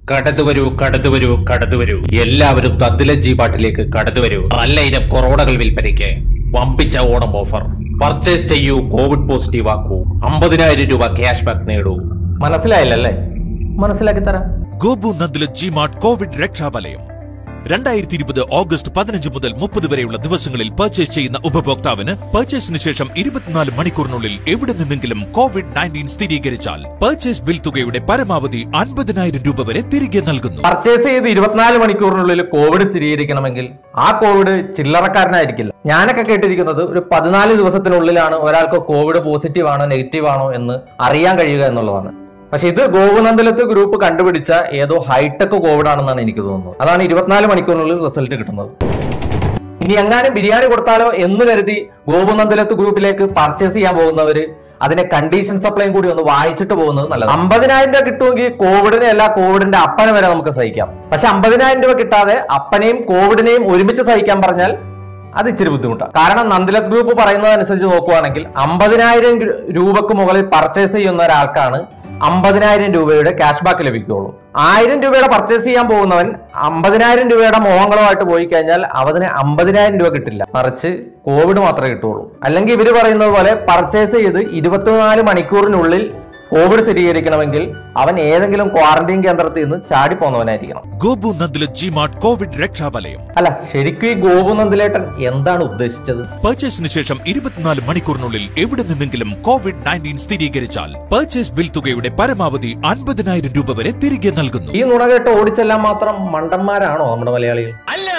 കടന്നു വരൂ കടന്നു വരൂ കടന്നു വരൂ എല്ലാവരും തദ്ദിലജി പാട്ടിലേക്ക് കടന്നു വരൂ നല്ല ഇനം കൊറോണകൾ വിൽപ്പനയ്ക്ക് വമ്പിച്ച ഓണം ഓഫർ പർച്ചേസ് ചെയ്യൂ കോവിഡ് പോസിറ്റീവ് ആക്കൂ അമ്പതിനായിരം രൂപ ക്യാഷ് ബാക്ക് നേടൂ മനസ്സിലായില്ലല്ലേ മനസ്സിലാക്കി തരാം ഗോപു നന്ദില ജിമാർട്ട് കോവിഡ് രക്ഷാവലയം രണ്ടായിരത്തി ഇരുപത് ഓഗസ്റ്റ് പതിനഞ്ച് മുതൽ മുപ്പത് വരെയുള്ള ദിവസങ്ങളിൽ പർച്ചേസ് ചെയ്യുന്ന ഉപഭോക്താവിന് പർച്ചേസിന് ശേഷം ഇരുപത്തിനാല് മണിക്കൂറിനുള്ളിൽ എവിടെ നിന്നെങ്കിലും കോവിഡ് നയൻറ്റീൻ സ്ഥിരീകരിച്ചാൽ പർച്ചേസ് ബിൽ തുകയുടെ പരമാവധി അൻപതിനായിരം രൂപ വരെ തിരികെ നൽകുന്നു പർച്ചേസ് ചെയ്ത് ഇരുപത്തിനാല് മണിക്കൂറിനുള്ളിൽ കോവിഡ് സ്ഥിരീകരിക്കണമെങ്കിൽ ആ കോവിഡ് ചില്ലറക്കാരനായിരിക്കില്ല ഞാനൊക്കെ കേട്ടിരിക്കുന്നത് ഒരു പതിനാല് ദിവസത്തിനുള്ളിലാണ് ഒരാൾക്ക് കോവിഡ് പോസിറ്റീവ് ആണോ നെഗറ്റീവ് ആണോ എന്ന് അറിയാൻ കഴിയുക എന്നുള്ളതാണ് പക്ഷെ ഇത് ഗോകുനന്ദലത്ത് ഗ്രൂപ്പ് കണ്ടുപിടിച്ച ഏതോ ഹൈടെക് കോവിഡ് ആണെന്നാണ് എനിക്ക് തോന്നുന്നത് അതാണ് ഇരുപത്തിനാല് മണിക്കൂറിനുള്ളിൽ റിസൾട്ട് കിട്ടുന്നത് ഇനി എങ്ങാനും ബിരിയാണി കൊടുത്താലോ എന്ന് കരുതി ഗോപുനന്ദലത്ത് ഗ്രൂപ്പിലേക്ക് പർച്ചേസ് ചെയ്യാൻ പോകുന്നവര് അതിന്റെ കണ്ടീഷൻ സപ്ലൈയും കൂടി ഒന്ന് വായിച്ചിട്ട് പോകുന്നത് നല്ലത് അമ്പതിനായിരം രൂപ കിട്ടുമെങ്കിൽ കോവിഡിനെ അല്ല കോവിഡിന്റെ അപ്പനെ വരെ നമുക്ക് സഹിക്കാം പക്ഷെ അമ്പതിനായിരം രൂപ കിട്ടാതെ അപ്പനെയും കോവിഡിനെയും ഒരുമിച്ച് സഹിക്കാൻ പറഞ്ഞാൽ അത് ഇച്ചിരി ബുദ്ധിമുട്ടാണ് കാരണം നന്ദിലത് ഗ്രൂപ്പ് പറയുന്നതനുസരിച്ച് നോക്കുവാണെങ്കിൽ അമ്പതിനായിരം രൂപക്ക് മുകളിൽ പർച്ചേസ് ചെയ്യുന്ന ഒരാൾക്കാണ് അമ്പതിനായിരം രൂപയുടെ ക്യാഷ് ബാക്ക് ലഭിക്കുകയുള്ളൂ ആയിരം രൂപയുടെ പർച്ചേസ് ചെയ്യാൻ പോകുന്നവൻ അമ്പതിനായിരം രൂപയുടെ മോഹങ്ങളുമായിട്ട് പോയി കഴിഞ്ഞാൽ അവന് അമ്പതിനായിരം രൂപ കിട്ടില്ല മറിച്ച് കോവിഡ് മാത്രമേ കിട്ടുള്ളൂ അല്ലെങ്കിൽ ഇവര് പറയുന്നത് പോലെ പർച്ചേസ് ചെയ്ത് ഇരുപത്തിനാല് മണിക്കൂറിനുള്ളിൽ കോവിഡ് സ്ഥിരീകരിക്കണമെങ്കിൽ അവൻ ഏതെങ്കിലും ക്വാറന്റൈൻ കേന്ദ്രത്തിൽ നിന്ന് ചാടിപ്പോന്നവനായിരിക്കണം ഗോപു നന്ദില ജിമാർട്ട് കോവിഡ് രക്ഷാവലയം അല്ല ശരിക്കും ഈ ഗോപു നന്ദിലേട്ടൻ എന്താണ് ഉദ്ദേശിച്ചത് പർച്ചേസിന് ശേഷം ഇരുപത്തിനാല് മണിക്കൂറിനുള്ളിൽ എവിടെ നിന്നെങ്കിലും കോവിഡ് നയൻറ്റീൻ സ്ഥിരീകരിച്ചാൽ പർച്ചേസ് ബിൽ തുകയുടെ പരമാവധി അൻപതിനായിരം രൂപ വരെ തിരികെ നൽകുന്നു ഈ നുണ കേട്ട് ഓടിച്ചെല്ലാൻ മാത്രം മണ്ടന്മാരാണോ നമ്മുടെ മലയാളികൾ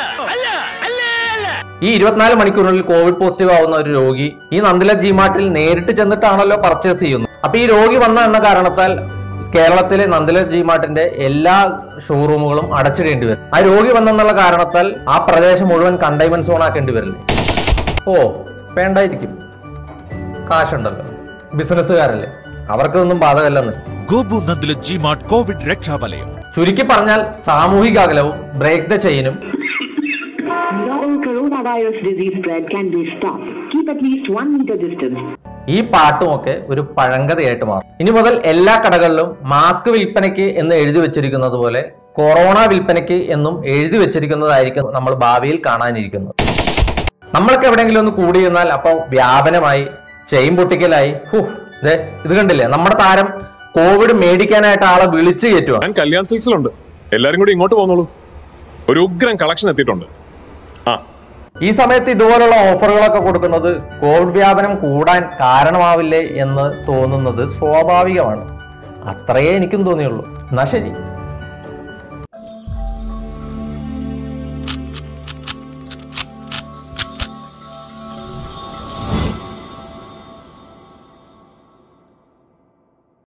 ഈ ഇരുപത്തിനാല് മണിക്കൂറിനുള്ളിൽ കോവിഡ് പോസിറ്റീവ് ആവുന്ന ഒരു രോഗി ഈ നന്ദില ജിമാർട്ടിൽ നേരിട്ട് ചെന്നിട്ടാണല്ലോ പർച്ചേസ് ചെയ്യുന്നത് അപ്പൊ ഈ രോഗി വന്ന എന്ന കാരണത്താൽ കേരളത്തിലെ നന്ദില ജിമാർട്ടിന്റെ എല്ലാ ഷോറൂമുകളും അടച്ചിടേണ്ടി വരും ആ രോഗി വന്നെന്നുള്ള കാരണത്താൽ ആ പ്രദേശം മുഴുവൻ കണ്ടെയ്ൻമെന്റ് സോൺ ആക്കേണ്ടി വരില്ലേ ഓ വേണ്ടായിരിക്കും കാശുണ്ടല്ലോ ബിസിനസ്സുകാരല്ലേ അവർക്കൊന്നും ബാധകല്ലെന്ന് ഗോപു നന്ദില ജിമാർട്ട് കോവിഡ് രക്ഷാവലയം ചുരുക്കി പറഞ്ഞാൽ സാമൂഹിക അകലവും ബ്രേക്ക് ദ ചെയിനും Novel coronavirus disease spread can be stopped. Keep at least one meter distance. ഈ പാട്ടുമൊക്കെ ഒരു പഴങ്കഥയായിട്ട് മാറും ഇനി മുതൽ എല്ലാ കടകളിലും മാസ്ക് വിൽപ്പനയ്ക്ക് എന്ന് എഴുതി വെച്ചിരിക്കുന്നത് പോലെ കൊറോണ വിൽപ്പനയ്ക്ക് എന്നും എഴുതി വെച്ചിരിക്കുന്നതായിരിക്കും നമ്മൾ ഭാവിയിൽ കാണാനിരിക്കുന്നത് നമ്മൾക്ക് എവിടെയെങ്കിലും ഒന്ന് കൂടി നിന്നാൽ അപ്പോൾ വ്യാപനമായി ചെയിൻ പൊട്ടിക്കലായി ഹൂ, ദേ ഇത് കണ്ടില്ലേ നമ്മുടെ താരം കോവിഡ് മേടിക്കാനായിട്ട് ആളെ വിളിച്ചു കയറ്റുവാണ് ഞാൻ കല്യാൺ സിൽക്സിലുണ്ട് എല്ലാരും കൂടി ഇങ്ങോട്ട് പോന്നോളൂ ഒരു ഉഗ്രൻ കളക്ഷൻ എത്തിയിട്ടുണ്ട് ആ ഈ സമയത്ത് ഇതുപോലുള്ള ഓഫറുകളൊക്കെ കൊടുക്കുന്നത് കോവിഡ് വ്യാപനം കൂടാൻ കാരണമാവില്ലേ എന്ന് തോന്നുന്നത് സ്വാഭാവികമാണ് അത്രയേ എനിക്കും തോന്നിയുള്ളൂ എന്നാ ശരി